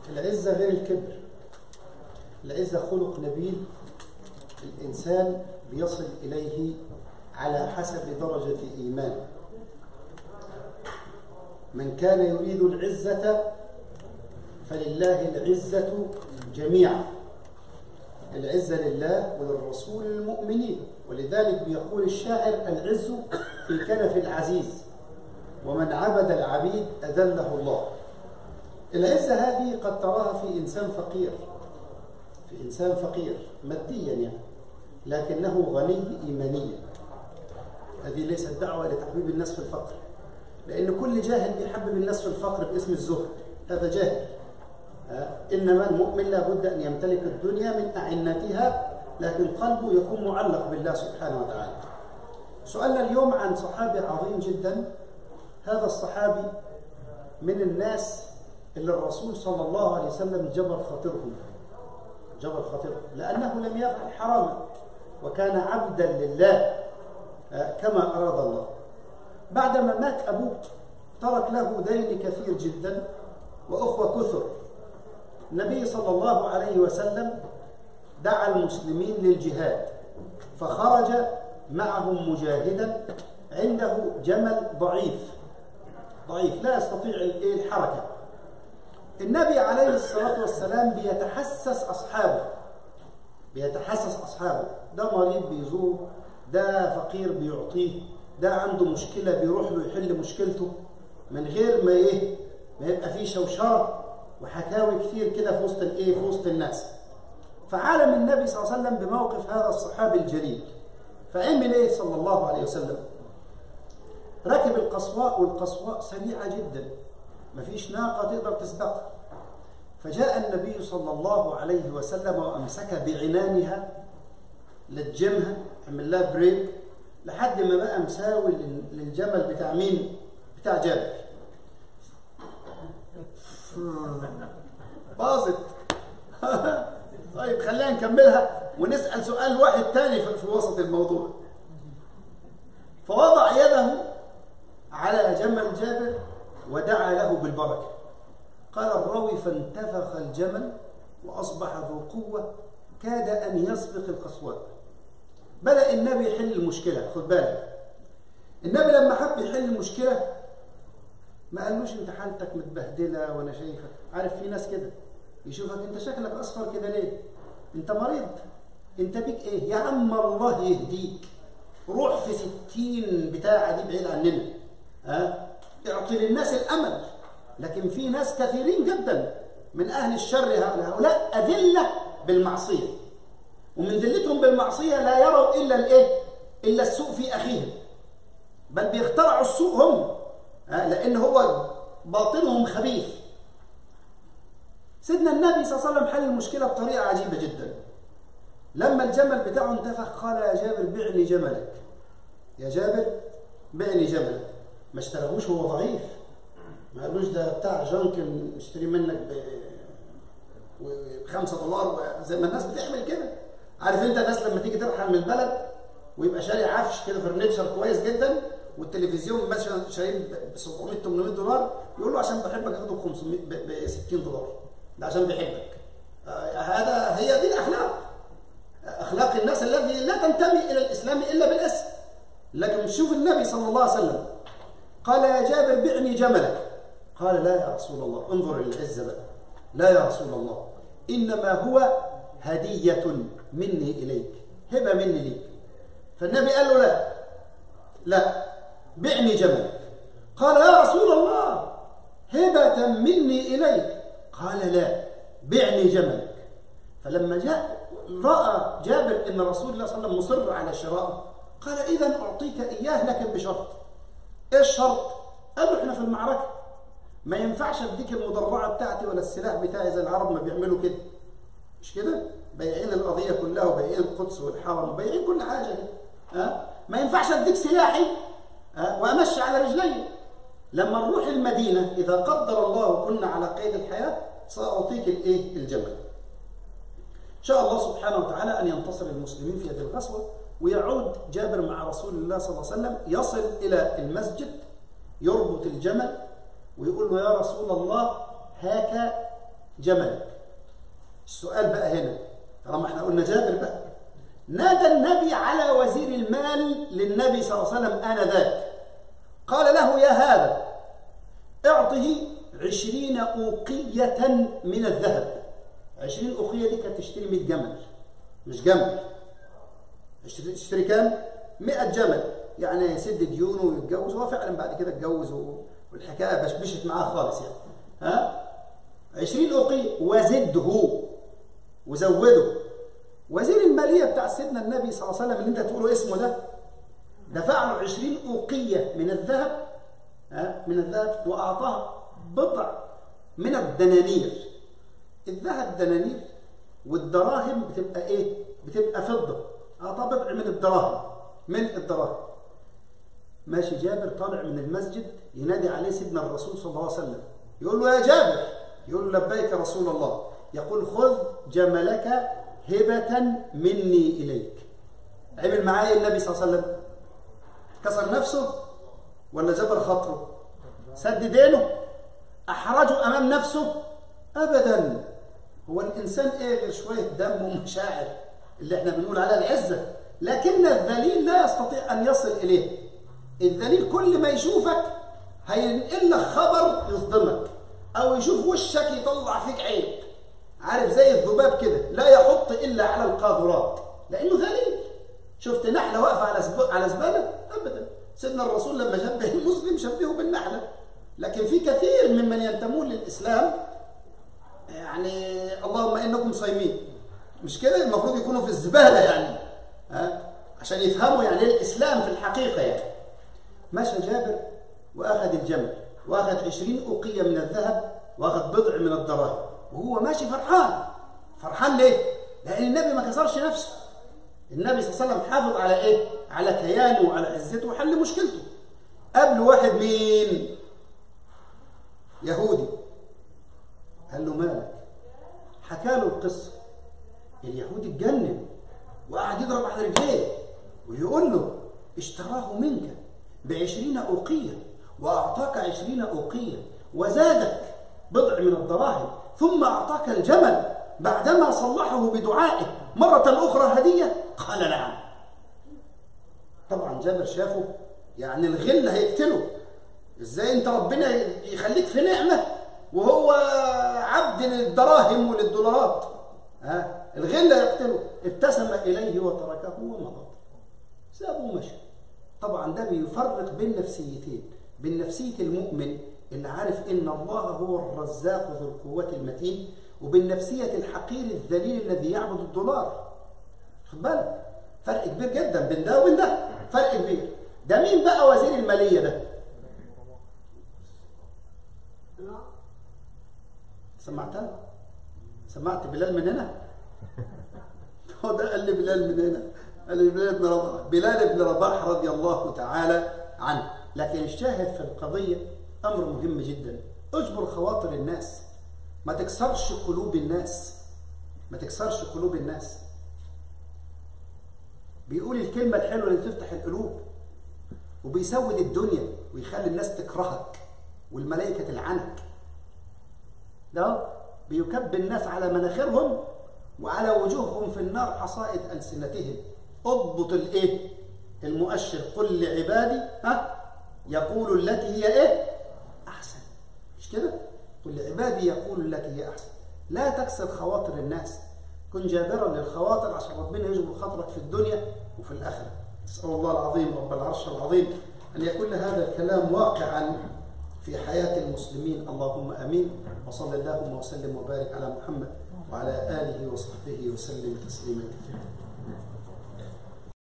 العزة غير الكبر العزة خلق نبيل الإنسان بيصل إليه على حسب درجة إيمانه من كان يريد العزة فلله العزة جميعا العزة لله وللرسول المؤمنين ولذلك بيقول الشاعر العز في كنف العزيز ومن عبد العبيد أذله الله العزة هذه قد تراها في إنسان فقير في إنسان فقير ماديا يعني لكنه غني إيمانيا هذه ليست دعوة لتحبيب الناس في الفقر لأن كل جاهل بيحبب الناس في الفقر باسم الزهد هذا جاهل إنما المؤمن لابد أن يمتلك الدنيا من أعنتها لكن قلبه يكون معلق بالله سبحانه وتعالى سؤالنا اليوم عن صحابي عظيم جدا هذا الصحابي من الناس اللي الرسول صلى الله عليه وسلم جبر خاطرهم جبر خاطرهم لأنه لم يفعل حراما وكان عبدا لله كما أراد الله بعدما مات أبوه ترك له دين كثير جدا وأخوة كثر النبي صلى الله عليه وسلم دعا المسلمين للجهاد فخرج معهم مجاهدا عنده جمل ضعيف ضعيف لا يستطيع الحركة النبي عليه الصلاة والسلام بيتحسس أصحابه بيتحسس أصحابه ده مريض بيزوره ده فقير بيعطيه ده عنده مشكلة بيروح له يحل مشكلته من غير ما ايه ما يبقى فيه شوشرة وحكاوي كتير كده في وسط الايه في وسط الناس فعالم النبي صلى الله عليه وسلم بموقف هذا الصحابي الجليل فعمل ايه صلى الله عليه وسلم ركب القصواء والقصواء سريعة جدا مفيش ناقة تقدر تسبقها فجاء النبي صلى الله عليه وسلم وأمسك بعنانها لجمها عمل لها بريك لحد ما بقى مساوي للجمل بتاع مين؟ بتاع جابر باظت طيب خلينا نكملها ونسأل سؤال واحد تاني في وسط الموضوع فوضع يده على جمل جابر ودعا له بالبركة قال الراوي فانتفخ الجمل وأصبح ذو قوة كاد أن يسبق القصوات بدأ النبي يحل المشكلة خد بالك النبي لما حب يحل المشكلة ما قالوش انت حالتك متبهدلة وانا شايفك عارف في ناس كده يشوفك انت شكلك اصفر كده ليه انت مريض انت بيك ايه يا عم الله يهديك روح في ستين بتاعة دي بعيد عننا ها اعطي للناس الامل لكن في ناس كثيرين جدا من اهل الشر هؤلاء اذله بالمعصيه ومن ذلتهم بالمعصيه لا يروا الا الايه الا السوء في اخيهم بل بيخترعوا السوء هم لان هو باطنهم خبيث سيدنا النبي صلى الله عليه وسلم حل المشكله بطريقه عجيبه جدا لما الجمل بتاعه انتفخ قال يا جابر بعني جملك يا جابر بعني جملك ما اشتراهوش هو ضعيف ما قالوش ده بتاع جانك نشتري منك ب بخمسة دولار زي ما الناس بتعمل كده عارف انت الناس لما تيجي ترحل من البلد ويبقى شاري عفش كده فرنتشر كويس جدا والتلفزيون مثلا شاريه ب 700 800 دولار يقول له عشان بحبك اخده ب 500 ب 60 دولار ده عشان بيحبك آه هذا هي دي الاخلاق اخلاق الناس التي لا تنتمي الى الاسلام الا بالاسم لكن شوف النبي صلى الله عليه وسلم قال يا جابر بعني جملك قال لا يا رسول الله انظر للعزه بقى لا يا رسول الله انما هو هديه مني اليك هبه مني ليك فالنبي قال له لا لا بعني جملك قال يا رسول الله هبه مني اليك قال لا بعني جملك فلما جاء راى جابر ان رسول الله صلى الله عليه وسلم مصر على شرائه قال اذا اعطيك اياه لكن بشرط ايه الشرط قال له احنا في المعركه ما ينفعش اديك المدرعه بتاعتي ولا السلاح بتاعي زي العرب ما بيعملوا كده مش كده بايعين القضيه كلها وبايعين القدس والحرم وبايعين كل حاجه ها أه؟ ما ينفعش اديك سلاحي أه؟ وامشي على رجلي لما نروح المدينه اذا قدر الله وكنا على قيد الحياه ساعطيك الايه الجمل ان شاء الله سبحانه وتعالى ان ينتصر المسلمين في هذه الغزوه ويعود جابر مع رسول الله صلى الله عليه وسلم يصل الى المسجد يربط الجمل ويقول له يا رسول الله هاك جمل السؤال بقى هنا طالما احنا قلنا جابر بقى نادى النبي على وزير المال للنبي صلى الله عليه وسلم آنذاك قال له يا هذا اعطه عشرين أوقية من الذهب عشرين أوقية دي كانت تشتري 100 جمل مش جمل اشتري, تشتري كام؟ 100 جمل يعني يسد ديونه ويتجوز هو فعلا بعد كده اتجوز والحكايه بشبشت معاه خالص يعني ها 20 اوقيه وزده وزوده وزير الماليه بتاع سيدنا النبي صلى الله عليه وسلم اللي انت تقوله اسمه ده دفع له 20 اوقيه من الذهب ها من الذهب واعطاه بضع من الدنانير الذهب دنانير والدراهم بتبقى ايه بتبقى فضه اعطاه بضع من الدراهم من الدراهم ماشي جابر طالع من المسجد ينادي عليه سيدنا الرسول صلى الله عليه وسلم يقول له يا جابر يقول له لبيك رسول الله يقول خذ جملك هبة مني إليك عمل معايا النبي صلى الله عليه وسلم كسر نفسه ولا جبر خاطره سد دينه أحرجه أمام نفسه أبدا هو الإنسان إيه غير شوية دم ومشاعر اللي احنا بنقول عليها العزة لكن الذليل لا يستطيع أن يصل إليه الذليل كل ما يشوفك هينقل لك خبر يصدمك او يشوف وشك يطلع فيك عيب عارف زي الذباب كده لا يحط الا على القاذورات لانه ذليل شفت نحله واقفه على على زباله ابدا سيدنا الرسول لما شبه المسلم شبهه بالنحله لكن في كثير ممن ينتمون للاسلام يعني اللهم انكم صايمين مش كده المفروض يكونوا في الزباله يعني ها عشان يفهموا يعني ايه الاسلام في الحقيقه يعني مشى جابر واخذ الجمل واخذ عشرين أوقية من الذهب واخذ بضع من الدراهم وهو ماشي فرحان فرحان ليه؟ لأن النبي ما كسرش نفسه النبي صلى الله عليه وسلم حافظ على إيه؟ على كيانه وعلى عزته وحل مشكلته قبل واحد مين؟ يهودي قال له مالك حكى له القصة اليهودي اتجنن وقعد يضرب على رجليه ويقول له اشتراه منك بعشرين أوقية وأعطاك عشرين أوقية وزادك بضع من الدراهم ثم أعطاك الجمل بعدما صلحه بدعائه مرة أخرى هدية قال نعم طبعا جابر شافه يعني الغل هيقتله ازاي انت ربنا يخليك في نعمة وهو عبد للدراهم وللدولارات ها الغل يقتله ابتسم إليه وتركه ومضى سابه ومشى طبعا ده بيفرق بين نفسيتين بين نفسية المؤمن اللي عارف إن الله هو الرزاق ذو القوة المتين وبين نفسية الحقير الذليل الذي يعبد الدولار خد بالك فرق كبير جدا بين ده وبين ده فرق كبير ده مين بقى وزير المالية ده سمعتها سمعت بلال من هنا هو ده قال لي بلال من هنا قال لي بلال بن رباح بلال بن رباح رضي الله تعالى عنه لكن الشاهد في القضية أمر مهم جدا اجبر خواطر الناس ما تكسرش قلوب الناس ما تكسرش قلوب الناس بيقول الكلمة الحلوة اللي تفتح القلوب وبيسود الدنيا ويخلي الناس تكرهك والملائكة تلعنك ده بيكب الناس على مناخرهم وعلى وجوههم في النار حصائد ألسنتهم اضبط الايه المؤشر قل لعبادي ها يقول التي هي ايه احسن مش كده قل لعبادي يقول التي هي احسن لا تكسر خواطر الناس كن جابرا للخواطر عشان ربنا يجبر خاطرك في الدنيا وفي الاخره نسال الله العظيم رب العرش العظيم ان يكون هذا الكلام واقعا في حياه المسلمين اللهم امين وصلى اللهم وسلم وبارك على محمد وعلى اله وصحبه وسلم تسليما كثيرا